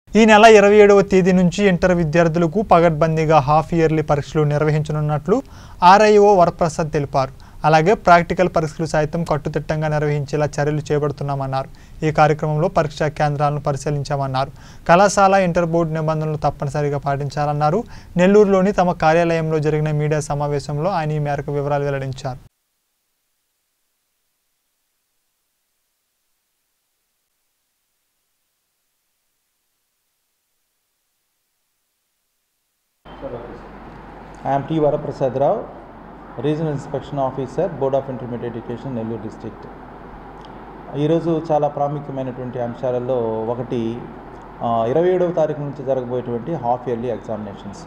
ఈ నెల ఇరవై ఏడవ తేదీ నుంచి ఇంటర్ విద్యార్థులకు పగడ్బందీగా హాఫ్ ఇయర్లీ పరీక్షలు నిర్వహించనున్నట్లు ఆర్ఐఓ వరప్రసాద్ తెలిపారు అలాగే ప్రాక్టికల్ పరీక్షలు సైతం కట్టుదిట్టంగా నిర్వహించేలా చర్యలు చేపడుతున్నామన్నారు ఈ కార్యక్రమంలో పరీక్షా కేంద్రాలను పరిశీలించామన్నారు కళాశాల ఇంటర్ బోర్డు నిబంధనలు తప్పనిసరిగా పాటించాలన్నారు నెల్లూరులోని తమ కార్యాలయంలో జరిగిన మీడియా సమావేశంలో ఆయన ఈ మేరకు వివరాలు వెల్లడించారు I am T. Varaprasad Rao, regional inspection officer board of intermediate education Nellore district ఈరోజు చాలా ప్రాముఖ్యమైనటువంటి అంశాలలో ఒకటి ఇరవై ఏడవ తారీఖు నుంచి జరగబోయేటువంటి హాఫ్ ఇయర్లీ ఎగ్జామినేషన్స్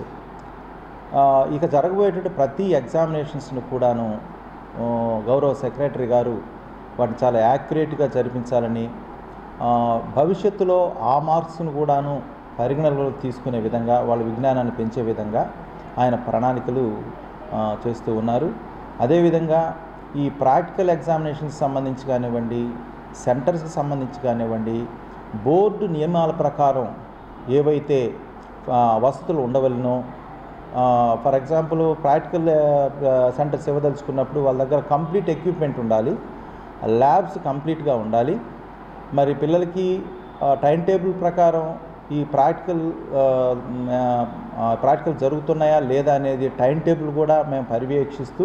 ఇక జరగబోయేటువంటి ప్రతి ఎగ్జామినేషన్స్ను కూడాను ఆ, గౌరవ సెక్రటరీ గారు వాటిని చాలా యాక్యురేట్గా జరిపించాలని ఆ, భవిష్యత్తులో ఆ మార్క్స్ను కూడాను పరిగణనలోకి తీసుకునే విధంగా వాళ్ళ విజ్ఞానాన్ని పెంచే విధంగా ఆయన ప్రణాళికలు ఆ, చేస్తూ ఉన్నారు అదేవిధంగా ఈ ప్రాక్టికల్ ఎగ్జామినేషన్స్ సంబంధించి కానివ్వండి సెంటర్స్కి సంబంధించి కానివ్వండి బోర్డు నియమాల ప్రకారం ఏవైతే ఆ, వసతులు ఉండవలనో ఫర్ ఎగ్జాంపుల్ ప్రాక్టికల్ సెంటర్స్ ఇవ్వదలుచుకున్నప్పుడు వాళ్ళ దగ్గర కంప్లీట్ ఎక్విప్మెంట్ ఉండాలి ల్యాబ్స్ కంప్లీట్గా ఉండాలి మరి పిల్లలకి టైం టేబుల్ ప్రకారం ఈ ప్రాక్టికల్ ప్రాక్టికల్ జరుగుతున్నాయా లేదా అనేది టైం టేబుల్ కూడా మేము పర్యవేక్షిస్తూ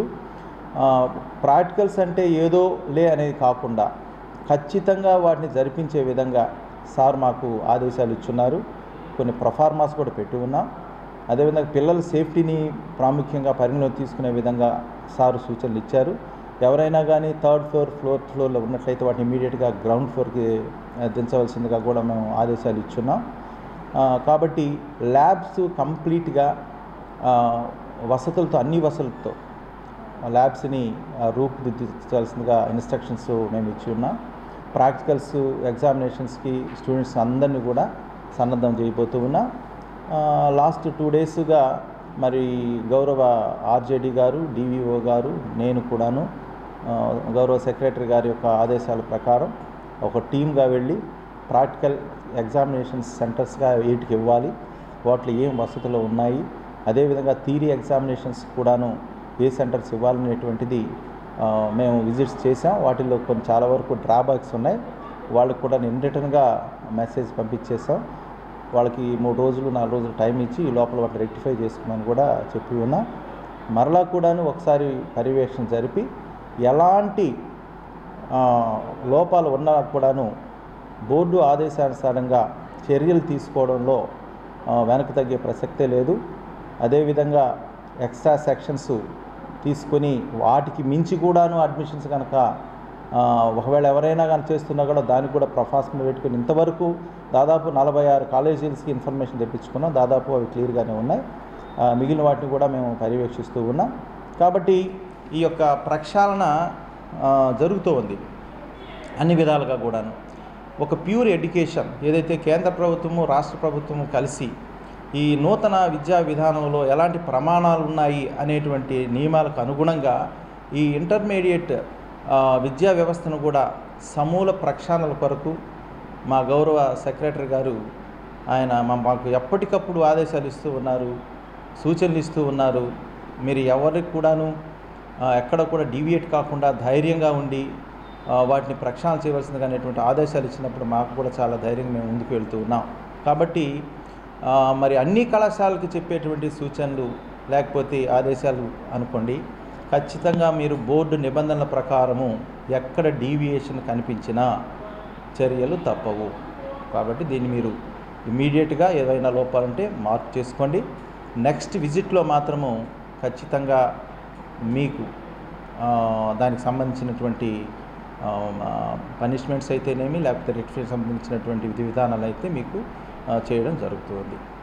ప్రాక్టికల్స్ అంటే ఏదో లే అనేది కాకుండా ఖచ్చితంగా వాటిని జరిపించే విధంగా సార్ మాకు ఆదేశాలు ఇచ్చున్నారు కొన్ని ప్రొఫార్మాస్ కూడా పెట్టి ఉన్నాం అదేవిధంగా పిల్లల సేఫ్టీని ప్రాముఖ్యంగా పరిగణలోకి తీసుకునే విధంగా సారు సూచనలు ఇచ్చారు ఎవరైనా కానీ థర్డ్ ఫ్లోర్ ఫోర్త్ ఫ్లోర్లో ఉన్నట్లయితే వాటిని ఇమీడియట్గా గ్రౌండ్ ఫ్లోర్కి ఆ, దించవలసిందిగా కూడా మేము ఆదేశాలు ఇచ్చున్నాం ఆ, కాబట్టి ల్యాబ్స్ కంప్లీట్గా ఆ, వసతులతో అన్ని వసతులతో ల్యాబ్స్ని ఆ, రూపుదిద్దించాల్సిందిగా ఇన్స్ట్రక్షన్స్ మేము ఇచ్చి ఉన్నాం ప్రాక్టికల్స్ ఎగ్జామినేషన్స్కి స్టూడెంట్స్ అందరినీ కూడా సన్నద్ధం చేయబోతూ ఉన్నాం ఆ, లాస్ట్ టూ డేస్గా మరి గౌరవ ఆర్జేడీ గారు డివిఓ గారు నేను కూడాను ఆ, గౌరవ సెక్రటరీ గారి యొక్క ఆదేశాల ప్రకారం ఒక టీమ్గా వెళ్ళి ప్రాక్టికల్ ఎగ్జామినేషన్స్ సెంటర్స్గా వీటికి ఇవ్వాలి వాటిలో ఏం వసతులు ఉన్నాయి అదేవిధంగా థీరీ ఎగ్జామినేషన్స్ కూడాను ఏ సెంటర్స్ ఇవ్వాలనేటువంటిది ఆ, మేము విజిట్స్ చేసాం వాటిల్లో కొన్ని చాలా వరకు డ్రాబ్యాక్స్ ఉన్నాయి వాళ్ళకి కూడా ఇన్ రిటర్న్గా మెసేజ్ పంపించేసాం వాళ్ళకి మూడు రోజులు నాలుగు రోజులు టైం ఇచ్చి ఈ లోపల వాటిని రెక్టిఫై చేసుకోమని కూడా చెప్పి ఉన్నాం మరలా కూడాను ఒకసారి పర్యవేక్షణ జరిపి ఎలాంటి ఆ, లోపాలు ఉన్నా కూడాను బోర్డు ఆదేశానుసారంగా చర్యలు తీసుకోవడంలో ఆ, వెనక్కి తగ్గే ప్రసక్తే లేదు అదేవిధంగా ఎక్స్ట్రా సెక్షన్స్ తీసుకొని వాటికి మించి కూడాను అడ్మిషన్స్ కనుక ఆ, ఒకవేళ ఎవరైనా కానీ చేస్తున్నా కూడా దానికి కూడా ప్రొఫాస్ని పెట్టుకుని ఇంతవరకు దాదాపు నలభై ఆరు కాలేజీలకి ఇన్ఫర్మేషన్ తెప్పించుకున్నాం దాదాపు అవి క్లియర్గానే ఉన్నాయి ఆ, మిగిలిన వాటిని కూడా మేము పర్యవేక్షిస్తూ ఉన్నాం కాబట్టి ఈ యొక్క ప్రక్షాళన ఆ, జరుగుతూ ఉంది అన్ని విధాలుగా కూడాను ఒక ప్యూర్ ఎడ్యుకేషన్ ఏదైతే కేంద్ర ప్రభుత్వము రాష్ట్ర ప్రభుత్వము కలిసి ఈ నూతన విద్యా విధానంలో ఎలాంటి ప్రమాణాలు ఉన్నాయి అనేటువంటి నియమాలకు అనుగుణంగా ఈ ఇంటర్మీడియట్ ఆ, విద్యా వ్యవస్థను కూడా సమూల ప్రక్షాళన కొరకు మా గౌరవ సెక్రటరీ గారు ఆయన మా- మాకు ఎప్పటికప్పుడు ఆదేశాలు ఇస్తూ ఉన్నారు సూచనలు ఇస్తూ ఉన్నారు మీరు ఎవరికి కూడాను ఆ, ఎక్కడ కూడా డీవియేట్ కాకుండా ధైర్యంగా ఉండి ఆ, వాటిని ప్రక్షాళన చేయవలసిందిగా అనేటువంటి ఆదేశాలు ఇచ్చినప్పుడు మాకు కూడా చాలా ధైర్యంగా మేము ముందుకు వెళ్తూ ఉన్నాం కాబట్టి ఆ, మరి అన్ని కళాశాలకు చెప్పేటువంటి సూచనలు లేకపోతే ఆదేశాలు అనుకోండి ఖచ్చితంగా మీరు బోర్డు నిబంధనల ప్రకారము ఎక్కడ డీవియేషన్ కనిపించినా చర్యలు తప్పవు కాబట్టి దీన్ని మీరు ఇమీడియట్గా ఏదైనా లోపాలుంటే మార్క్ చేసుకోండి నెక్స్ట్ విజిట్లో మాత్రము ఖచ్చితంగా మీకు ఆ, దానికి సంబంధించినటువంటి పనిష్మెంట్స్ అయితేనేమి లేకపోతే రెక్టిఫై సంబంధించినటువంటి విధి విధానాలు అయితే మీకు ఆ, చేయడం జరుగుతుంది